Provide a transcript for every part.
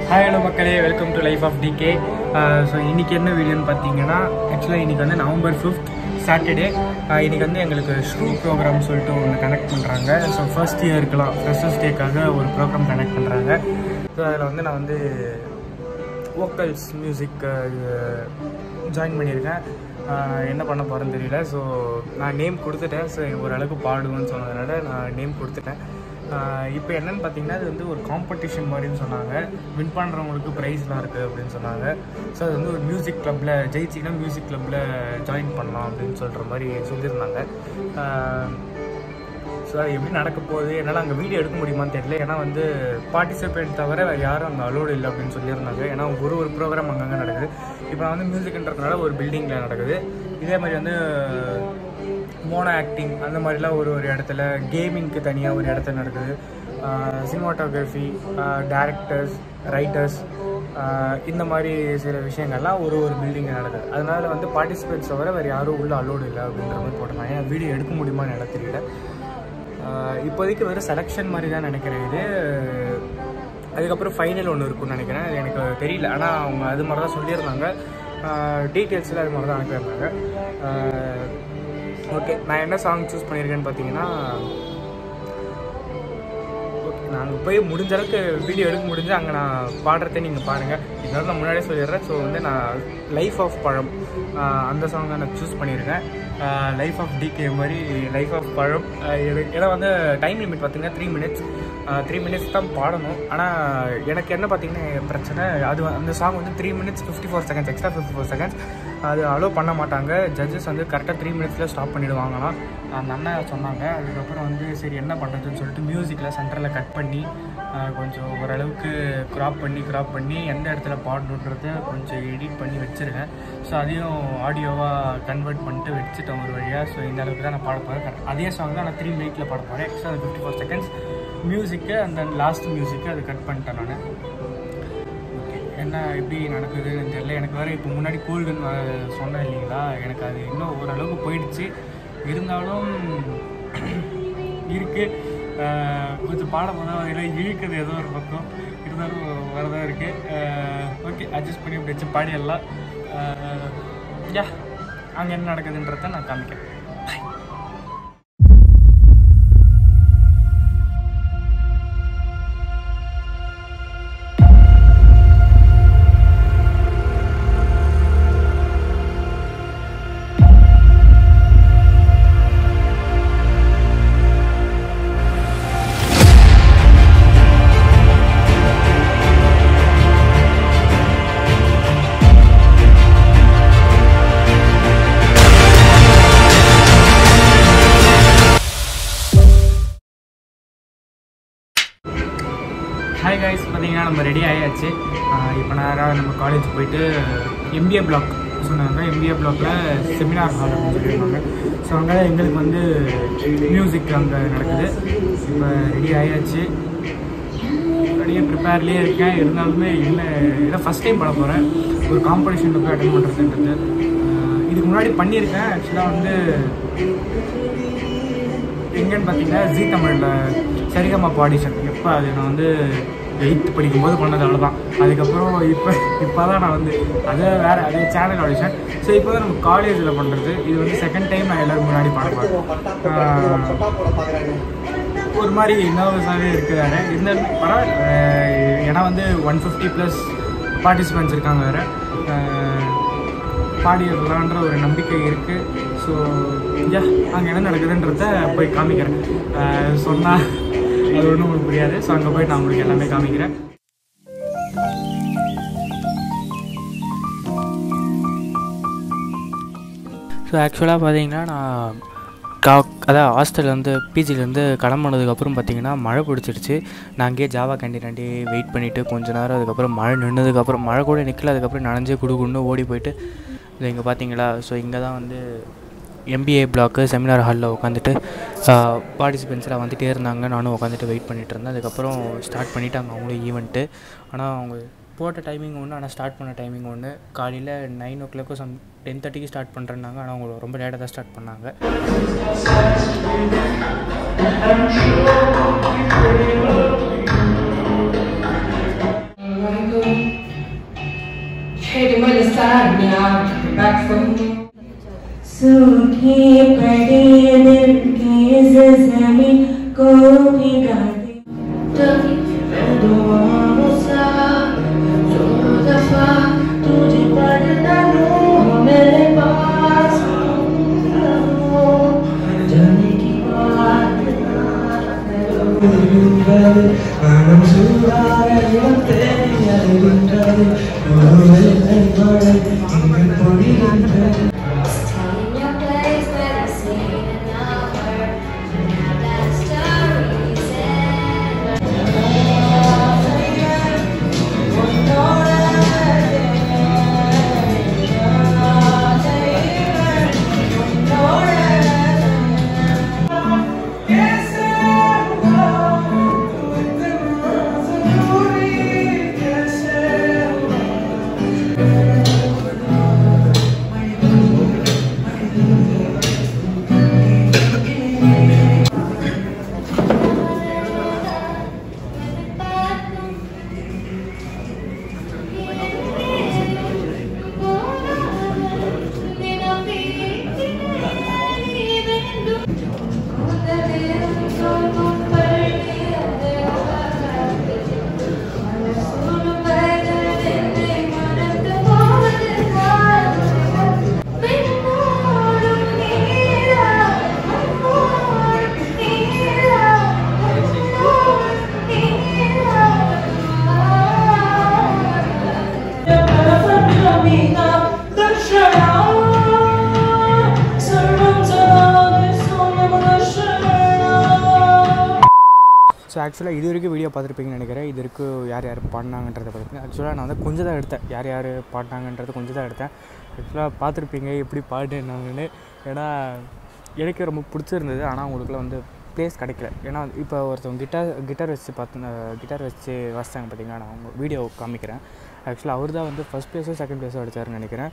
Hi hello மக்களே welcome to life of TK so இன்றைக்கி என்ன வீடியோன்னு பார்த்தீங்கன்னா ஆக்சுவலாக இன்றைக்கி வந்து நவம்பர் ஃபிஃப்த் சாட்டர்டே இன்றைக்கி வந்து எங்களுக்கு ஷ்ரூ ப்ரோக்ராம் சொல்லிட்டு ஒன்று கனெக்ட் பண்ணுறாங்க ஸோ ஃபர்ஸ்ட் இயருக்குலாம் ஃப்ரெஷர்ஸ் டேக்காக ஒரு ப்ரோக்ராம் கனெக்ட் பண்ணுறாங்க ஸோ அதில் வந்து நான் வந்து வோக்கல்ஸ் மியூசிக் ஜாயின் பண்ணியிருக்கேன் ஆஹ் என்ன பண்ண போகிறேன்னு தெரியல ஸோ நான் நேம் கொடுத்துட்டேன் ஸோ ஓரளவுக்கு பாடுவேன்னு சொன்னதுனால நான் நேம் கொடுத்துட்டேன் இப்போ என்னன்னு பார்த்தீங்கன்னா இது வந்து ஒரு காம்படிஷன் மாதிரின்னு சொன்னாங்க வின் பண்ணுறவங்களுக்கு ப்ரைஸ்லாம் இருக்குது அப்படின்னு சொன்னாங்க ஸோ அது வந்து ஒரு மியூசிக் கிளப்பில் ஜெயிச்சிங்கன்னா மியூசிக் கிளப்பில் ஜாயின் பண்ணலாம் அப்படின்னு சொல்கிற மாதிரி சொல்லியிருந்தாங்க ஸோ அது எப்படி நடக்க போகுது என்னால் அங்கே வீடியோ எடுக்க முடியுமான்னு தெரியல ஏன்னா வந்து பார்ட்டிசிபேட் தவிர வேறு யாரும் அங்கே அலோடு இல்லை அப்படின்னு சொல்லியிருந்தாங்க ஏன்னா ஒரு ஒரு ப்ரோக்ராம் அங்கங்கே நடக்குது இப்போ நான் வந்து மியூசிக்ன்றதுனால ஒரு பில்டிங்கில் நடக்குது இதே மாதிரி வந்து மோனோ ஆக்டிங் அந்த மாதிரிலாம் ஒரு ஒரு இடத்துல கேமிங்க்கு தனியாக ஒரு இடத்துல நடக்குது சினிமாட்டோகிராஃபி டேரக்டர்ஸ் ரைட்டர்ஸ் இந்த மாதிரி சில விஷயங்கள்லாம் ஒரு ஒரு பில்டிங்கில் நடக்குது அதனால வந்து பார்ட்டிசிபேட்ஸ் தவிர வேறு யாரும் உள்ள அலோடு இல்லை அப்படின்ற மாதிரி போட்டிருந்தாங்க ஏன்னா வீடியோ எடுக்க முடியுமான்னு எனக்கு தெரியல ஆஹ் இப்போதைக்கு வெறும் செலெக்ஷன் மாதிரி தான் நினைக்கிறேன் இது அதுக்கப்புறம் ஃபைனல் ஒன்று இருக்கும்னு நினைக்கிறேன் அது எனக்கு தெரியல ஆனால் அவங்க அது மாதிரி தான் சொல்லியிருந்தாங்க டீட்டெயில்ஸில் அது மாதிரி தான் அனுப்பியிருந்தாங்க ஓகே நான் என்ன சாங் சூஸ் பண்ணியிருக்கேன்னு பார்த்தீங்கன்னா ஓகே நாங்கள் போய் முடிஞ்ச அளவுக்கு வீடியோ எடுக்க முடிஞ்சு அங்கே நான் பாடுறதை நீங்கள் பாருங்கள் இதனால நான் முன்னாடியே சொல்லிடுறேன் ஸோ வந்து நான் லைஃப் ஆஃப் பழம் ஆஹ் அந்த சாங் தான் நான் சூஸ் பண்ணியிருக்கேன் லைஃப் ஆஃப் டிகே மாதிரி லைஃப் ஆஃப் பழம் ஆஹ் இது- ஏன்னா வந்து டைம் லிமிட் பார்த்தீங்கன்னா த்ரீ மினிட்ஸ் த்ரீ மினிட்ஸ் தான் பாடணும் ஆனால் எனக்கு என்ன பார்த்தீங்கன்னா பிரச்சனை அது வ- அந்த சாங் வந்து three minutes fifty four seconds extra fifty four seconds அது அலோவ் பண்ண மாட்டாங்க ஜட்ஜஸ் வந்து கரெக்டாக த்ரீ மினிட்ஸில் ஸ்டாப் பண்ணிடுவாங்களாம் அந்த அண்ணன் சொன்னாங்க அதுக்கப்புறம் வந்து சரி என்ன பண்ணுறதுன்னு சொல்லிட்டு மியூசிக்கில் சென்டரில் கட் பண்ணி ஆஹ் கொஞ்சம் ஓரளவுக்கு க்ராப் பண்ணி க்ராப் பண்ணி எந்த இடத்துல பாடணுன்றத கொஞ்சம் எடிட் பண்ணி வச்சுருக்கேன் ஸோ அதையும் ஆடியோவாக கன்வெர்ட் பண்ணிட்டு வச்சுட்டேன் ஒரு வழியாக ஸோ இந்த அளவுக்கு தான் நான் பாட போகிறேன் அதே சாங் தான் நான் த்ரீ மினிட்ல பாட போகிறேன் எக்ஸ்ட்ரா ஃபிஃப்டி ஃபோர் செகண்ட்ஸ் மியூசிக்கு அந்த லாஸ்ட் மியூசிக்கு அது கட் பண்ணிட்டேன் நான் ஓகே என்ன எப்படி நடக்குதுன்னு தெரியல எனக்கு வேறு இப்போ முன்னாடி கோல்டுன்னு சொன்னேன் இல்லைங்களா எனக்கு அது இன்னும் ஓரளவுக்கு போயிடுச்சு இருந்தாலும் இருக்குது கொஞ்சம் பாட போனால் அதில் இழுக்குது ஏதோ ஒரு பக்கம் இருந்தாலும் வரதான் இருக்குது ஓகே அட்ஜஸ்ட் பண்ணி இப்படி வச்சு பாடிடலாம் யா அங்கே என்ன நடக்குதுன்றதை நான் காமிக்கிறேன் ஹாய் காய்ஸ் பார்த்தீங்கன்னா நம்ம ரெடி ஆயாச்சு இப்போ நேராக நம்ம காலேஜ் போயிட்டு எம்பிஏ பிளாக் சொன்னாங்க எம்பிஏ பிளாக்கில் செமினார் ஹால் அப்படின்னு சொல்லியிருந்தாங்க ஸோ அங்கே எங்களுக்கு வந்து மியூசிக் அங்கே நடக்குது இப்போ ரெடி ஆயாச்சு அப்படியே ப்ரிப்பேர்லேயே இருக்கேன் இருந்தாலுமே இல்லை இதை ஃபஸ்ட் டைம் பண்ண போகிறேன் ஒரு காம்படிஷனில் போய் அட்டன் பண்ணுறதுன்றது ஆஹ் இதுக்கு முன்னாடி பண்ணியிருக்கேன் ஆக்சுவலாக வந்து எங்கன்னு பார்த்தீங்கன்னா ஜி தமிழில் சரிகமா ஆடிஷன் எப்போ அது நான் வந்து எயித்து படிக்கும்போது பண்ணது அவ்வளோதான் அதுக்கப்புறம் இப்போ இப்போ தான் நான் வந்து அதை வேறு அதே சேனல் ஆடிஷன் ஸோ இப்போ தான் நம்ம காலேஜில் பண்ணுறது இது வந்து செகண்ட் டைம் நான் எல்லோரும் முன்னாடி பாடுவேன் ஒரு மாதிரி நர்வஸாகவே இருக்குதாரு இருந்தாலும் பரவாயில்ல அஹ் ஏன்னா வந்து ஒன் ஃபிஃப்டி ப்ளஸ் பார்ட்டிசிபெண்ட்ஸ் இருக்காங்க வேறு பாடிடலான்ற ஒரு நம்பிக்கை இருக்குது ஸோ யா அங்கே என்ன நடக்குதுன்றத போய் காமிக்கிறேன் சொன்னால் அது ஒன்றும் உங்களுக்கு புரியாது ஸோ அங்கே போய் நான் உங்களுக்கு எல்லாமே காமிக்கிறேன் ஸோ ஆக்சுவலாக பார்த்தீங்கன்னா நான் கா அதான் ஹாஸ்டல்லேருந்து பிஜிலேருந்து கிளம்புனதுக்கப்புறம் பார்த்தீங்கன்னா மழை பிடிச்சிருச்சு நான் அங்கேயே ஜாவா கேண்டீனாண்டி வெயிட் பண்ணிவிட்டு கொஞ்ச நேரம் அதுக்கப்புறம் மழை நின்னதுக்கப்புறம் மழை கூட நிற்கல அதுக்கப்புறம் நனைஞ்சு குடுகுன்னு ஓடி போயிட்டு இது இங்கே பார்த்தீங்களா ஸோ இங்கே தான் வந்து எம்பிஏ பிளாக்கு செமினார் ஹாலில் உட்காந்துட்டு பார்ட்டிசிபெண்ட்ஸ்லாம் வந்துகிட்டே இருந்தாங்க நானும் உட்காந்துட்டு வெயிட் பண்ணிட்டு இருந்தேன் அதுக்கப்புறம் ஸ்டார்ட் பண்ணிட்டாங்க அவங்களும் ஈவெண்ட்டு ஆனால் அவங்க போட்ட டைமிங் ஒன்று ஆனால் ஸ்டார்ட் பண்ண டைமிங் ஒன்று காலையில் நைன் ஓ கிளாக்கோ சம் டென் தேர்ட்டிக்கு ஸ்டார்ட் பண்ணுறேன்னாங்க ஆனால் அவங்க ரொம்ப லேட்டாக தான் ஸ்டார்ட் பண்ணாங்க Like a side now, back from me. सूखे पड़े दिल के जमीन को भिगा दे तुझे पढ़ना हो मेरे पास जाने की बात மனம் சூடாக தேடி அறிகின்றது ஒரு வெள்ளை மழை இங்கு பொழிகின்றது In your place where I see an hour Now that story's end so ஆக்சுவலாக இது வரைக்கும் வீடியோ பார்த்துருப்பீங்கன்னு நினைக்கிறேன் இது வரைக்கும் யார் யார் பாடினாங்கன்றதை பார்த்துருப்பீங்க ஆக்சுவலாக நான் வந்து கொஞ்சம் தான் எடுத்தேன் யார் யார் பாடினாங்கன்றது கொஞ்சம் தான் எடுத்தேன் ஆக்சுவலாக பார்த்துருப்பீங்க எப்படி பாடினாங்கன்னு ஏன்னா எனக்கு ரொம்ப பிடிச்சிருந்தது ஆனால் உங்களுக்குலாம் வந்து ப்ளேஸ் கிடைக்கல ஏன்னா இப்போ ஒருத்தவங்க கிட்டார் கிட்டார் வச்சு பார்த்து கிட்டார் வச்சு வாசித்தாங்க பார்த்தீங்கன்னா நான் அவங்க வீடியோ காமிக்கிறேன் ஆக்சுவலாக அவர் தான் வந்து ஃபஸ்ட் ப்ளேஸோ செகண்ட் ப்ளேஸோ அடித்தாருன்னு நினைக்கிறேன்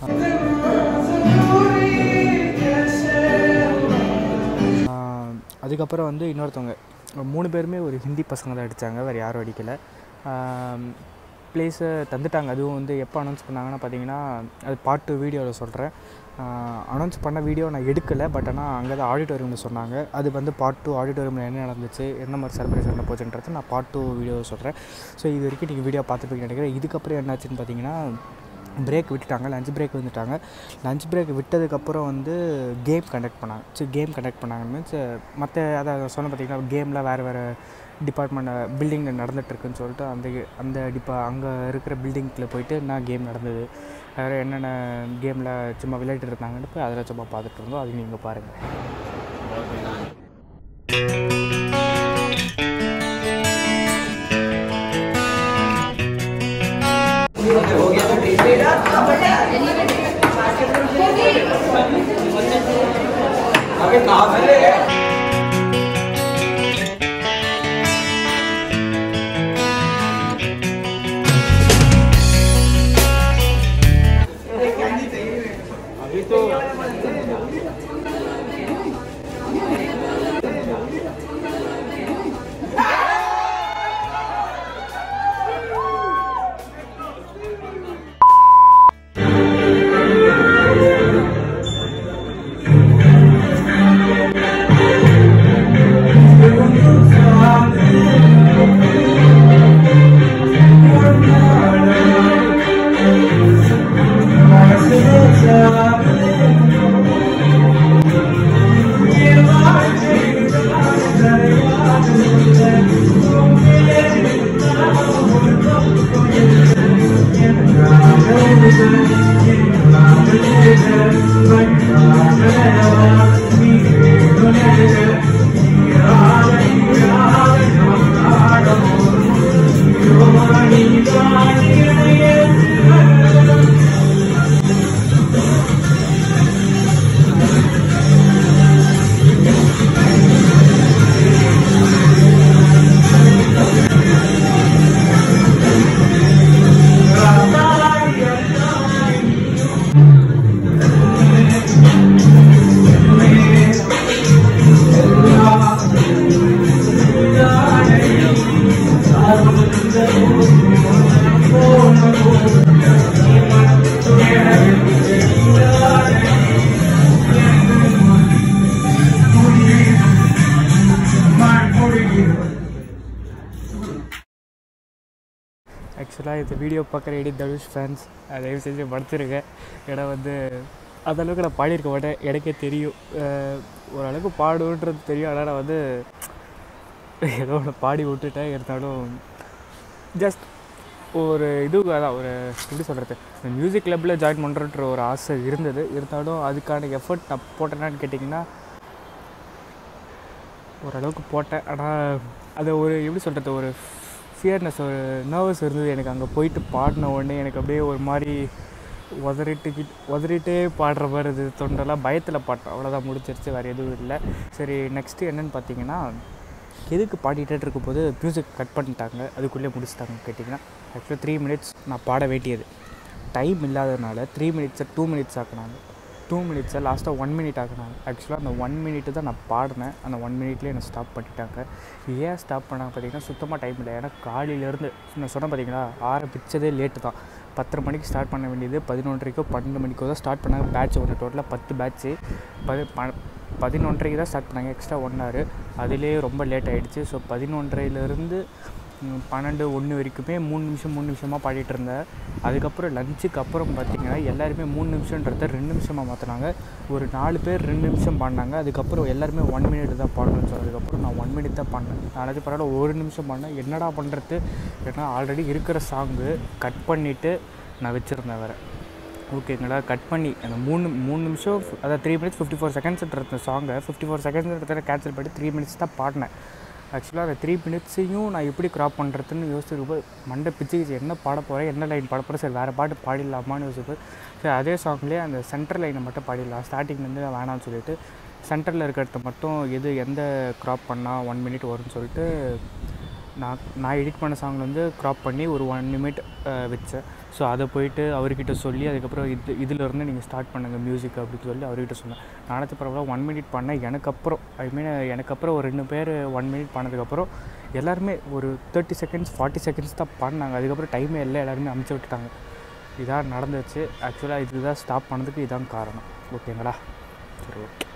ஆஹ் அதுக்கப்புறம் வந்து இன்னொருத்தவங்க மூணு பேருமே ஒரு ஹிந்தி பசங்க தான் அடித்தாங்க வேறு யாரும் அடிக்கலை ப்ளேஸை தந்துட்டாங்க அதுவும் வந்து எப்போ அனௌன்ஸ் பண்ணாங்கன்னா பார்த்தீங்கன்னா அது பாட்டு வீடியோவில் சொல்கிறேன் அனௌன்ஸ் பண்ண வீடியோ நான் எடுக்கலை பட் ஆனால் அங்கே தான் ஆடிட்டோரியமில் சொன்னாங்க அது வந்து பார்ட் டூ ஆடிட்டோரியமில் என்ன நடந்துச்சு என்ன மாதிரி சர்ப்ரைஸ் என்ன போச்சுன்றது நான் பார்ட் டூ வீடியோ சொல்கிறேன் ஸோ இது வரைக்கும் நீங்கள் வீடியோ பார்த்துப்பீங்கன்னு நினைக்கிறேன் இதுக்கப்புறம் என்னாச்சுன்னு பார்த்தீங்கன்னா பிரேக் விட்டுட்டாங்க லஞ்ச் பிரேக் வந்துட்டாங்க லஞ்ச் பிரேக் விட்டதுக்கப்புறம் வந்து கேம் கண்டக்ட் பண்ணாங்க சரி கேம் கண்டக்ட் பண்ணாங்க மீன்ஸ் மற்ற அதை சொன்ன பார்த்தீங்கன்னா கேமில் வேறு வேறு டிபார்ட்மெண்ட் பில்டிங்கில் நடந்துகிட்ருக்குன்னு சொல்லிட்டு அந்த அந்த டிப்பா அங்கே இருக்கிற பில்டிங்கில் போயிட்டு என்ன கேம் நடந்தது வேறு என்னென்ன கேமில் சும்மா விளையாட்டு இருந்தாங்கன்னு போய் அதில் சும்மா பார்த்துட்டு இருந்தோம் அது நீங்கள் பாருங்கள் अभी तो ஆக்சுவலாக இந்த வீடியோ பார்க்குற எடி தனுஷ் ஃபேன்ஸ் தயவு செஞ்சு மன்னிச்சிருங்க ஏன்னா வந்து அந்த அளவுக்கு நான் பாடியிருக்க மாட்டேன் எனக்கே தெரியும் அஹ் ஓரளவுக்கு பாடுன்றது தெரியும் ஆனால் நான் வந்து ஏதோ ஒன்று பாடி விட்டுட்டேன் இருந்தாலும் ஜஸ்ட் ஒரு இது அதான் ஒரு எப்படி சொல்கிறது இந்த மியூசிக் கிளப்பில் ஜாயின் பண்ணுறன்ற ஒரு ஆசை இருந்தது இருந்தாலும் அதுக்கான எஃபர்ட் நான் போட்டேனான்னு கேட்டிங்கன்னா ஓரளவுக்கு போட்டேன் ஆனால் அது ஒரு எப்படி சொல்கிறது ஒரு ஃபியர்னஸ் ஒரு நர்வஸ் இருந்தது எனக்கு அங்கே போயிட்டு பாடின உடனே எனக்கு அப்படியே ஒரு மாதிரி உதறிட்டு கிட் உதறிட்டே பாடுற மாதிரி இருந்தது தொண்டெல்லாம் பயத்தில் பாட்டேன் அவ்வளோதான் முடிச்சிருச்சு வேறு எதுவும் இல்லை சரி நெக்ஸ்ட்டு என்னென்னு பார்த்தீங்கன்னா எதுக்கு பாடிட்டே இருக்கும்போது மியூசிக் கட் பண்ணிட்டாங்க அதுக்குள்ளே முடிச்சிட்டாங்க கேட்டிங்கன்னா ஆக்சுவலாக த்ரீ மினிட்ஸ் நான் பாட வேண்டியது டைம் இல்லாததுனால த்ரீ மினிட்ஸை டூ மினிட்ஸ் ஆக்குனாங்க டூ மினிட்ஸை லாஸ்ட்டாக ஒன் மினிட் ஆக்குனாங்க ஆக்சுவலாக அந்த ஒன் மினிட்டு தான் நான் பாடினேன் அந்த ஒன் மினிட்லேயே என்னை ஸ்டாப் பண்ணிட்டாங்க ஏன் ஸ்டாப் பண்ணாங்க பார்த்தீங்கன்னா சுத்தமாக டைம் இல்லை ஏன்னா காலையிலேருந்து நான் சொன்னேன் பார்த்தீங்களா ஆரம்பித்ததே லேட்டு தான் பத்தரை மணிக்கு ஸ்டார்ட் பண்ண வேண்டியது பதினொன்றரைக்கோ பன்னெண்டு மணிக்கோ தான் ஸ்டார்ட் பண்ணாங்க பேட்ச் ஒன்று டோட்டலாக பத்து பேட்ச்சு பதி ப பதினொன்றரைக்கு தான் ஸ்டார்ட் பண்ணாங்க எக்ஸ்ட்ரா ஒன் ஹவர் அதிலே ரொம்ப லேட் ஆகிடுச்சு ஸோ பதினொன்றரைலேருந்து ம், பன்னெண்டு ஒன்று வரைக்குமே மூணு நிமிஷம் மூணு நிமிஷமாக பாடிட்டு இருந்தேன் அதுக்கப்புறம் லஞ்சுக்கு அப்புறம் பார்த்தீங்கன்னா எல்லாருமே மூணு நிமிஷன்றத ரெண்டு நிமிஷமாக மாற்றினாங்க ஒரு நாலு பேர் ரெண்டு நிமிஷம் பாடினாங்க அதுக்கப்புறம் எல்லாருமே ஒன் மினிட் தான் பாடணும்னு சொன்னதுக்கப்புறம் நான் ஒன் மினிட் தான் பாடினேன் நாளைக்கு பரவாயில்ல ஒரு நிமிஷம் பாடினேன் என்னடா பண்ணுறது ஏன்னா ஆல்ரெடி இருக்கிற சாங்கு கட் பண்ணிவிட்டு நான் வச்சுருந்தேன் வேறு ஓகேங்களா கட் பண்ணி அந்த மூணு மூணு நிமிஷம் அதாவது த்ரீ மினிட்ஸ் ஃபிஃப்டி ஃபோர் செகண்ட்ஸ்ன்ற சாங்கை ஃபிஃப்டி ஃபோர் செகண்ட்ஸ் கேன்சல் பண்ணி த்ரீ மினிட்ஸ் தான் பாடினேன் ஆக்சுவலாக அந்த த்ரீ மினிட்ஸையும் நான் எப்படி க்ராப் பண்ணுறதுன்னு யோசிச்சிருப்போம் மண்டை பிச்சுக்கிச்சு என்ன பாட போகிறேன் என்ன லைன் பாட போகிறேன் சரி வேறு பாட்டு பாடிடலாமான்னு யோசிப்பேன் சரி அதே சாங்லேயே அந்த சென்டர் லைனை மட்டும் பாடிடலாம் ஸ்டார்டிங்லேருந்து வேணாம்னு சொல்லிட்டு சென்டரில் இருக்கிறத மட்டும் எது எந்த க்ராப் பண்ணால் ஒன் மினிட் வரும்னு சொல்லிட்டு நான் நான் எடிட் பண்ண சாங் வந்து க்ராப் பண்ணி ஒரு ஒன் நிமிட் வச்சேன் ஸோ அதை போயிட்டு அவர்கிட்ட சொல்லி அதுக்கப்புறம் இது இதிலேருந்து நீங்கள் ஸ்டார்ட் பண்ணுங்கள் மியூசிக் அப்படின்னு சொல்லி அவர்கிட்ட சொன்னேன் நானத்து பரவாயில்ல ஒன் மினிட் பண்ணேன் எனக்கு அப்புறம் ஐ மீன் எனக்கு அப்புறம் ஒரு ரெண்டு பேர் ஒன் மினிட் பண்ணதுக்கப்புறம் எல்லாருமே ஒரு தேர்ட்டி செகண்ட்ஸ் ஃபார்ட்டி செகண்ட்ஸ் தான் பண்ணாங்க அதுக்கப்புறம் டைமே இல்லை எல்லாருமே அமுச்சு விட்டுட்டாங்க இதான் நடந்துச்சு ஆக்சுவலாக இதுதான் ஸ்டாப் பண்ணதுக்கு இதான் காரணம் ஓகேங்களா சரி ஓகே